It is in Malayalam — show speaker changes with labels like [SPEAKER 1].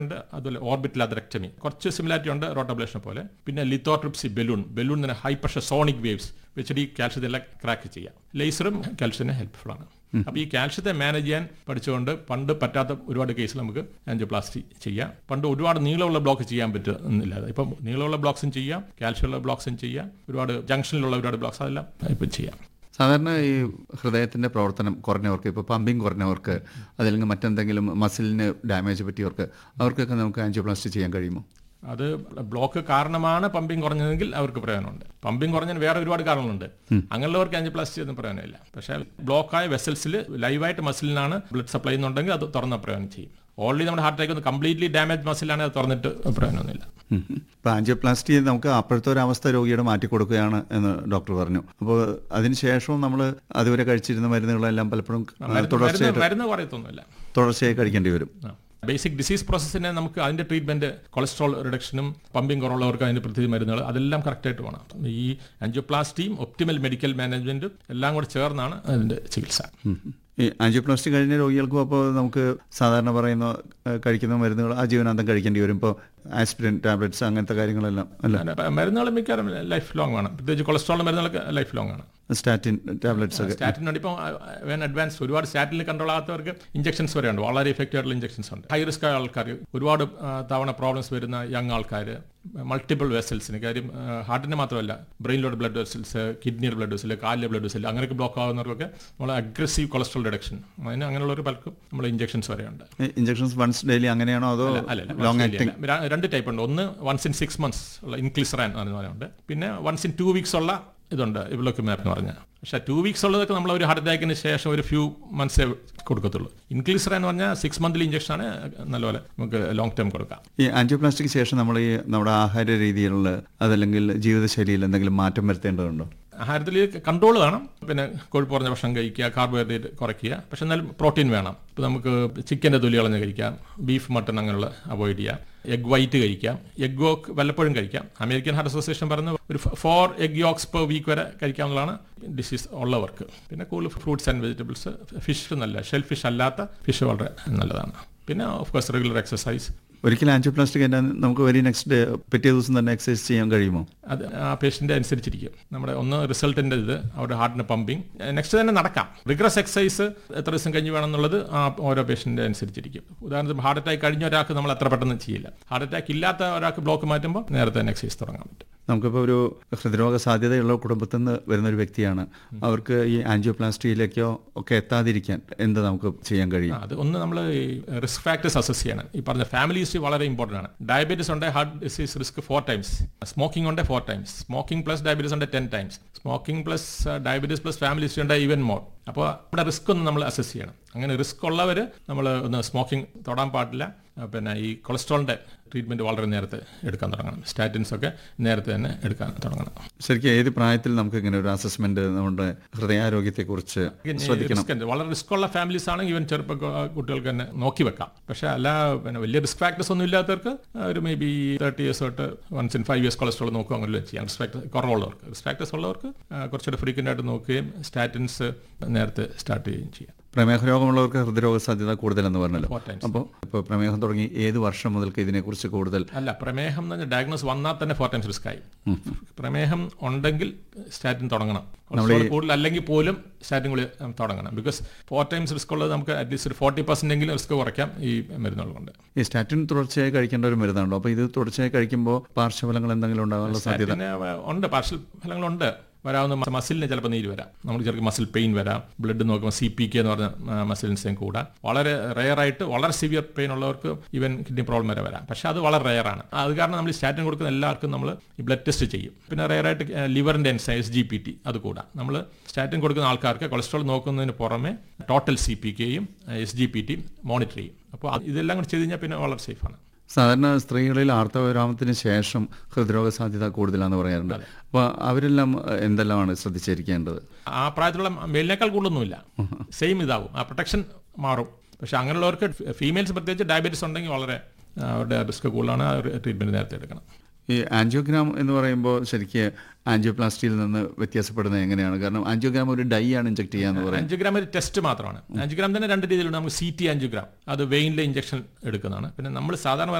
[SPEAKER 1] ഉണ്ട് അതുപോലെ ഓർബിറ്റൽ അതറക്ടമി കുറച്ച് സിമിലാരിറ്റി ഉണ്ട് റോട്ടോബ്ലേഷനെ പോലെ പിന്നെ ലിത്തോട്രിപ്സി ബലൂൺ ബലൂൺ തന്നെ ഹൈ പ്രഷർ സോണിക് വേവ്സ് വെച്ചിട്ട് ഈ കാൽഷ്യത്തെ എല്ലാം ക്രാക്ക് ചെയ്യാം ലേസറും കാൽഷ്യത്തിന് ഹെൽപ്ഫുൾ ആണ് അപ്പോൾ ഈ കാൽഷ്യത്തെ മാനേജ് ചെയ്യാൻ പഠിച്ചുകൊണ്ട് പണ്ട് പറ്റാത്ത ഒരുപാട് കേസിൽ നമുക്ക് ആൻജിയോപ്ലാസ്റ്റി ചെയ്യാം പണ്ട് ഒരുപാട് നീളമുള്ള ബ്ലോക്ക് ചെയ്യാൻ പറ്റുന്നില്ല ഇപ്പം നീളമുള്ള ബ്ലോക്സും ചെയ്യാം കാൽഷ്യമുള്ള ബ്ലോക്സും ചെയ്യാം ഒരുപാട് ജംഗ്ഷനിലുള്ള ഒരുപാട് ബ്ലോക്സ് അതെല്ലാം ഇപ്പം ചെയ്യാം
[SPEAKER 2] സാധാരണ ഈ ഹൃദയത്തിന്റെ പ്രവർത്തനം കുറഞ്ഞവർക്ക് ഇപ്പോൾ പമ്പിങ് കുറഞ്ഞവർക്ക് അതല്ലെങ്കിൽ മറ്റെന്തെങ്കിലും മസിലിന് ഡാമേജ് പറ്റിയവർക്ക് അവർക്കൊക്കെ നമുക്ക് ആൻജിയോപ്ലാസ്റ്റി ചെയ്യാൻ കഴിയുമോ
[SPEAKER 1] അത് ബ്ലോക്ക് കാരണമാണ് പമ്പിങ് കുറഞ്ഞതെങ്കിൽ അവർക്ക് പ്രയോജനമുണ്ട് പമ്പിങ് കുറഞ്ഞതിന് വേറെ ഒരുപാട് കാരണങ്ങളുണ്ട് അങ്ങനെയുള്ളവർക്ക് ആൻജിയോപ്ലാസ്റ്റി ഒന്നും പ്രയോജനമില്ല പക്ഷേ ബ്ലോക്കായ വെസൽസിൽ ലൈവായിട്ട് മസിലിനാണ് ബ്ലഡ് സപ്ലൈ ചെയ്യുന്നുണ്ടെങ്കിൽ അത് തുറന്ന പ്രയോജനം ചെയ്യും ഓൾറെഡി നമ്മുടെ ഹാർട്ട് അറ്റാക്ക് ഒന്ന് കംപ്ലീറ്റ്ലി ഡാമേജ് മസിലാണ് അത് തുറന്നിട്ട് പ്രയോജനമൊന്നുമില്ല
[SPEAKER 2] ഇപ്പോൾ ആൻജിയോപ്ലാസ്റ്റി നമുക്ക് അപ്പോഴത്തെ ഒരു അവസ്ഥ രോഗിയുടെ മാറ്റി കൊടുക്കുകയാണ് എന്ന് ഡോക്ടർ പറഞ്ഞു അപ്പോൾ അതിനുശേഷവും നമ്മൾ അതുവരെ കഴിച്ചിരുന്ന മരുന്നുകളെല്ലാം പലപ്പോഴും ആ,
[SPEAKER 1] മരുന്ന്
[SPEAKER 2] തുടർച്ചയായിട്ട്
[SPEAKER 1] മരുന്ന് കുറയത്തൊന്നുമില്ല
[SPEAKER 2] തുടർച്ചയായി കഴിക്കേണ്ടി വരും
[SPEAKER 1] ബേസിക് ഡിസീസ് പ്രോസസ്സിനെ നമുക്ക് അതിന്റെ ട്രീറ്റ്മെന്റ് കൊളസ്ട്രോൾ റിഡക്ഷനും പമ്പിങ് കുറവുള്ളവർക്ക് അതിന്റെ പ്രത്യേക മരുന്നുകൾ അതെല്ലാം കറക്റ്റായിട്ട് വേണം അപ്പം ഈ ആൻജിയോപ്ലാസ്റ്റിയും ഒപ്റ്റിമൽ മെഡിക്കൽ മാനേജ്മെന്റും എല്ലാം കൂടെ ചേർന്നാണ് അതിന്റെ ചികിത്സ
[SPEAKER 2] ഉം. ഈ ആൻജിയോപ്ലാസ്റ്റി കഴിഞ്ഞ രോഗികൾക്കും അപ്പോൾ നമുക്ക് സാധാരണ പറയുന്ന ആ, കഴിക്കുന്ന മരുന്നുകൾ ആജീവനാന്തം കഴിക്കേണ്ടി വരും ഇപ്പോൾ ആസ്പിരിൻ ടാബ്ലറ്റ്സ് അങ്ങനത്തെ കാര്യങ്ങളെല്ലാം അല്ല
[SPEAKER 1] അങ്ങനെ മരുന്നുകൾ മിക്കവാറും ലൈഫ് ലോങ് ആണ് പ്രത്യേകിച്ച് കൊളസ്ട്രോൾ മരുന്നുകളൊക്കെ ലൈഫ് ലോങ് ആണ്
[SPEAKER 2] സ്റ്റാറ്റിൻ ടാബ്ലറ്റ്സ് ഒക്കെ
[SPEAKER 1] സ്റ്റാറ്റിൻ ഉണ്ട് ഇപ്പം വേൻ അഡ്വാൻസ് ഒരുപാട് സ്റ്റാറ്റിനിൽ കൺട്രോൾ ആകാത്തവർക്ക് ഇഞ്ചക്ഷൻസ് വരെ ഉണ്ട് വളരെ ഇഫക്റ്റീവ് ആയിട്ടുള്ള ഇഞ്ചക്ഷൻസ് ഉണ്ട് ഹൈ റിസ്ക് ആയ ആൾക്കാർ ഒരുപാട് ആ, തവണ പ്രോബ്ലംസ് വരുന്ന യങ് ആൾക്കാർ മൾട്ടിപ്പിൾ വെസൽസിന് കാര്യം ഹാർട്ടിന് മാത്രമല്ല ബ്രെയിനിലോട്ട് ബ്ലഡ് വെസൽസ് കിഡ്നിയുടെ ബ്ലഡ് വെസൽ കാലിലെ ബ്ലഡ് വെസൽ അങ്ങനെയൊക്കെ ബ്ലോക്ക് ആകുന്നവർക്കൊക്കെ നമ്മൾ അഗ്രസീവ് കൊളസ്ട്രോൾ റിഡക്ഷൻ അതിന് അങ്ങനെയുള്ളവർ പലർക്കും നമ്മൾ ഇഞ്ചക്ഷൻസ് വരെ ഉണ്ട്
[SPEAKER 2] ഇഞ്ചക്ഷൻസ് വൺസ് ഡെയിലി അങ്ങനെയാണോ അതോ
[SPEAKER 1] അല്ല
[SPEAKER 2] ലോങ്
[SPEAKER 1] അല്ല
[SPEAKER 2] ആക്ടിങ്
[SPEAKER 1] ര- രണ്ട് ടൈപ്പ് ഉണ്ട് ഒന്ന് വൺസ് ഇൻ സിക്സ് മന്ത്സ് ഉള്ള ഇൻക്ലിസറാൻ എന്ന് പറയുന്നുണ്ട് പിന്നെ വൺസ് ഇൻ ടു വീക്സ് ഉള്ള ഇതുണ്ട് ഇവലൊക്കുമാപ്പ് എന്ന് പറഞ്ഞാൽ പക്ഷേ ടു വീക്സ് ഉള്ളതൊക്കെ നമ്മൾ ഒരു ഹാർട്ട് അറ്റാക്കിന് ശേഷം ഒരു ഫ്യൂ മന്ത്സേ കൊടുക്കത്തുള്ളൂ ഇൻക്ലിസറ എന്ന് പറഞ്ഞാൽ സിക്സ് മന്ത്ലി ഇഞ്ചക്ഷൻ ആണ് നല്ലപോലെ നമുക്ക് ലോങ് ടൈം കൊടുക്കാം
[SPEAKER 2] ഈ ആൻജിയോപ്ലാസ്റ്റിക്ക് ശേഷം നമ്മൾ ഈ നമ്മുടെ ആഹാര രീതികളിൽ അതല്ലെങ്കിൽ ജീവിതശൈലിയിൽ എന്തെങ്കിലും മാറ്റം വരുത്തേണ്ടതുണ്ടോ
[SPEAKER 1] ആഹാരത്തിൽ കൺട്രോൾ വേണം പിന്നെ കൊഴുപ്പ് കുറഞ്ഞ ഭക്ഷണം കഴിക്കുക കാർബോഹൈഡ്രേറ്റ് കുറയ്ക്കുക പക്ഷെ എന്നാലും പ്രോട്ടീൻ വേണം ഇപ്പോൾ നമുക്ക് ചിക്കൻ്റെ തൊലി കളഞ്ഞ് കഴിക്കാം ബീഫ് മട്ടൺ അങ്ങനെയുള്ള അവോയ്ഡ് ചെയ്യാം എഗ് വൈറ്റ് കഴിക്കാം എഗ് യോക്ക് വല്ലപ്പോഴും കഴിക്കാം അമേരിക്കൻ ഹാർട്ട് അസോസിയേഷൻ പറയുന്ന ഒരു four egg yolks per week വരെ കഴിക്കാവുന്നതാണ് ഡിസീസ് ഉള്ളവർക്ക് പിന്നെ കൂടുതൽ ഫ്രൂട്ട്സ് ആൻഡ് വെജിറ്റബിൾസ് ഫിഷ് നല്ല ഷെൽ ഫിഷ് അല്ലാത്ത ഫിഷ് വളരെ നല്ലതാണ് പിന്നെ ഓഫ് കോഴ്സ് റെഗുലർ എക്സസൈസ്
[SPEAKER 2] ഒരിക്കലും ആൻജിയോപ്ലാസ്റ്റിക് കഴിഞ്ഞാൽ നമുക്ക് വെരി നെക്സ്റ്റ് ഡേ പിറ്റേ ദിവസം തന്നെ എക്സസൈസ് ചെയ്യാൻ കഴിയുമോ
[SPEAKER 1] അത് ആ പേഷ്യൻ്റെ അനുസരിച്ചിരിക്കും നമ്മുടെ ഒന്ന് റിസൾട്ടിൻ്റെ ഇത് അവരുടെ ഹാർട്ടിന് പമ്പിങ് നെക്സ്റ്റ് തന്നെ നടക്കാം റിഗ്രസ് എക്സസൈസ് എത്ര ദിവസം കഴിഞ്ഞ് വേണം എന്നുള്ളത് ആ ഓരോ പേഷ്യൻ്റെ അനുസരിച്ചിരിക്കും ഉദാഹരണത്തിന് ഹാർട്ട് അറ്റാക്ക് കഴിഞ്ഞ ഒരാൾക്ക് നമ്മൾ അത്ര പെട്ടെന്ന് ചെയ്യില്ല ഹാർട്ട് അറ്റാക്ക് ഇല്ലാത്ത ഒരാൾക്ക് ബ്ലോക്ക് മാറ്റുമ്പോൾ നേരത്തെ തന്നെ എക്സസൈസ് തുടങ്ങാൻ പറ്റും
[SPEAKER 2] നമുക്കിപ്പോൾ ഒരു ഹൃദ്രോഗ സാധ്യതയുള്ള കുടുംബത്തിൽ നിന്ന് വരുന്ന ഒരു വ്യക്തിയാണ് അവർക്ക് ഈ ആൻജിയോപ്ലാസ്റ്റിയിലേക്കോ ഒക്കെ എത്താതിരിക്കാൻ എന്ത് നമുക്ക് ചെയ്യാൻ
[SPEAKER 1] ആ,
[SPEAKER 2] കഴിയും
[SPEAKER 1] അത് ഒന്ന് നമ്മൾ റിസ്ക് ഫാക്ടേഴ്സ് അസസ് ചെയ്യണം ഈ പറഞ്ഞ ഫാമിലി ഹിസ്റ്ററി വളരെ ഇമ്പോർട്ടൻ്റ് ആണ് ഡയബറ്റീസ് ഉണ്ട് heart disease risk four times smoking ഉണ്ട് four times smoking plus diabetes ഉണ്ട് ten times smoking plus diabetes plus family history ഉണ്ട് ഈവൻ മോർ അപ്പോൾ അവിടെ റിസ്ക് ഒന്ന് നമ്മൾ അസസ് ചെയ്യണം അങ്ങനെ റിസ്ക് ഉള്ളവർ നമ്മൾ ഒന്ന് സ്മോക്കിംഗ് തൊടാൻ പാടില്ല ആ, പിന്നെ ഈ കൊളസ്ട്രോളിൻ്റെ ട്രീറ്റ്മെൻറ്റ് വളരെ നേരത്തെ എടുക്കാൻ തുടങ്ങണം സ്റ്റാറ്റിൻസ് ഒക്കെ നേരത്തെ തന്നെ എടുക്കാൻ തുടങ്ങണം
[SPEAKER 2] ശരിക്കും ഏത് പ്രായത്തിൽ നമുക്ക് ഇങ്ങനെ ഒരു അസസ്മെന്റ് നമ്മുടെ ഹൃദയാരോഗ്യത്തെക്കുറിച്ച് ശ്രദ്ധിക്കണം
[SPEAKER 1] റിസ്ക് ഉണ്ട് വളരെ റിസ്ക് ഉള്ള ഫാമിലീസ് ആണെങ്കിൽ ഈവൻ ചെറുപ്പ കുട്ടികൾക്ക് തന്നെ നോക്കി വെക്കാം പക്ഷെ അല്ല പിന്നെ വലിയ റിസ്ക് ഫാക്ടേഴ്സ് ഒന്നും ഇല്ലാത്തവർക്ക് ഒരു മേ ബി തേർട്ടി ഇയേഴ്സ് തൊട്ട് once in five years cholesterol നോക്കുക അങ്ങനെ ചെയ്യാം റിസ്ക് ഫാക്ടർ കുറവുള്ളവർക്ക് റിസ്ക് ഫാക്ടേഴ്സ് ഉള്ളവർക്ക് ആ, കുറച്ചുകൂടെ ഫ്രീക്വൻ്റ് ആയിട്ട് നോക്കുകയും സ്റ്റാറ്റിൻസ് നേരത്തെ സ്റ്റാർട്ട് ചെയ്യുകയും ചെയ്യാം
[SPEAKER 2] പ്രമേഹ രോഗമുള്ളവർക്ക് ഹൃദ്രോഗ സാധ്യത കൂടുതലെന്ന് പറഞ്ഞല്ലോ
[SPEAKER 1] Four times.
[SPEAKER 2] അപ്പോൾ ഇപ്പോൾ പ്രമേഹം തുടങ്ങി ഏത് വർഷം മുതൽക്ക് ഇതിനെക്കുറിച്ച് കൂടുതൽ
[SPEAKER 1] അല്ല പ്രമേഹം എന്ന് പറഞ്ഞാൽ ഡയഗ്നോസ് വന്നാൽ തന്നെ ഫോർ ടൈംസ് റിസ്ക് ആയി പ്രമേഹം ഉണ്ടെങ്കിൽ സ്റ്റാറ്റിൻ തുടങ്ങണം കൊളസ്ട്രോൾ കൂടുതൽ അല്ലെങ്കിൽ പോലും സ്റ്റാറ്റിൻ കൂടി തുടങ്ങണം ബിക്കോസ് ഫോർ ടൈംസ് റിസ്ക് ഉള്ളത് നമുക്ക് അറ്റ്ലീസ്റ്റ് ഒരു ഫോർട്ടി പെർസെൻ്റ് എങ്കിലും റിസ്ക് കുറയ്ക്കാം ഈ മരുന്നുകൾ കൊണ്ട്
[SPEAKER 2] ഈ സ്റ്റാറ്റിൻ തുടർച്ചയായി കഴിക്കേണ്ട ഒരു മരുന്നാണല്ലോ അപ്പോൾ ഇത് തുടർച്ചയായി കഴിക്കുമ്പോൾ പാർശ്വഫലങ്ങൾ എന്തെങ്കിലും ഉണ്ടാകാനുള്ള സാധ്യത
[SPEAKER 1] പിന്നെ ഉണ്ട് പാർഷ്യൽ ഫലങ്ങളുണ്ട് വരാവുന്ന മ- മസിലിന് ചിലപ്പോൾ നീര് വരാം നമുക്ക് ചിലപ്പോൾ മസിൽ പെയിൻ വരാം ബ്ലഡ് നോക്കുമ്പോൾ സി പി കെ എന്ന് പറഞ്ഞ മസിലിൻസേയും കൂടാം വളരെ റെയർ ആയിട്ട് വളരെ സിവിയർ പെയിൻ ഉള്ളവർക്ക് ഈവൻ കിഡ്നി പ്രോബ്ലം വരെ വരാം പക്ഷെ അത് വളരെ റെയർ ആണ് അത് കാരണം നമ്മൾ സ്റ്റാറ്റിൻ കൊടുക്കുന്ന എല്ലാവർക്കും നമ്മൾ ഈ ബ്ലഡ് ടെസ്റ്റ് ചെയ്യും പിന്നെ റെയർ ആയിട്ട് ലിവറിൻ്റെ enzyme S G P T അത് കൂടാം നമ്മൾ സ്റ്റാറ്റിൻ കൊടുക്കുന്ന ആൾക്കാർക്ക് കൊളസ്ട്രോൾ നോക്കുന്നതിന് പുറമെ ടോട്ടൽ സി പി കെയും എസ് ജി പി ടിയും മോണിറ്റർ ചെയ്യും അപ്പോൾ അത് ഇതെല്ലാം കൂടി ചെയ്ത് കഴിഞ്ഞാൽ പിന്നെ വളരെ സേഫാണ്
[SPEAKER 2] സാധാരണ സ്ത്രീകളിൽ ആർത്തവരാമത്തിന് ശേഷം ഹൃദ്രോഗ സാധ്യത കൂടുതലാണെന്ന് പറയാറുണ്ട് അപ്പോൾ അവരെല്ലാം ഏഹ്, എന്തെല്ലാമാണ് ശ്രദ്ധിച്ചിരിക്കേണ്ടത്
[SPEAKER 1] ആ പ്രായത്തിലുള്ള മെയിലിനേക്കാൾ കൂടുതലൊന്നുമില്ല സെയിം ഇതാവും ആ പ്രൊട്ടക്ഷൻ മാറും പക്ഷെ അങ്ങനെയുള്ളവർക്ക് ഫീമെയിൽസ് പ്രത്യേകിച്ച് ഡയബറ്റീസ് ഉണ്ടെങ്കിൽ വളരെ ആ, അവരുടെ റിസ്ക് കൂടുതലാണ് ട്രീറ്റ്മെൻറ്റ് നേരത്തെ എടുക്കണം
[SPEAKER 2] ഈ ആൻജിയോഗ്രാം എന്ന് പറയുമ്പോൾ ശരിക്ക് ആൻജിയോപ്ലാസ്റ്റിയിൽ നിന്ന് വ്യത്യാസപ്പെടുന്നത് എങ്ങനെയാണ് കാരണം ആൻജിയോഗ്രാം ഒരു ഡൈ ആണ് ഇഞ്ചെക്ട് ചെയ്യാന്ന് പറയുന്നത്
[SPEAKER 1] അഞ്ചുഗ്രാം ഒരു ടെസ്റ്റ് മാത്രമാണ് അഞ്ചുഗ്രാം തന്നെ രണ്ട് രീതിയിലുണ്ട് നമുക്ക് സി ടി അഞ്ചുഗ്രാം അത് വെയിനിലെ ഇഞ്ചക്ഷൻ എടുക്കുന്നതാണ് പിന്നെ നമ്മൾ സാധാരണ